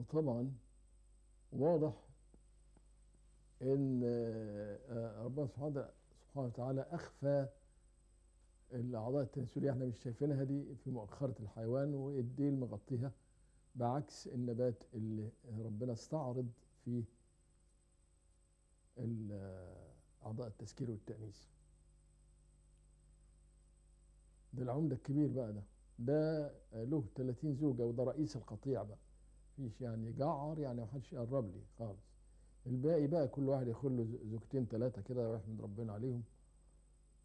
وطبعا واضح ان آه، ربنا سبحانه سبحانه وتعالى اخفى الاعضاء التناسليه احنا مش شايفينها دي في مؤخره الحيوان والديل مغطيها بعكس النبات اللي ربنا استعرض فيه ال- اعضاء التسكير والتانيث ده العمده الكبير بقى ده ده له 30 زوجه وده رئيس القطيع بقى فيش يعني جعر يعني ما حدش يقرب لي خالص الباقي بقى كل واحد ياخد له زوجتين ثلاثه كده ويحمد ربنا عليهم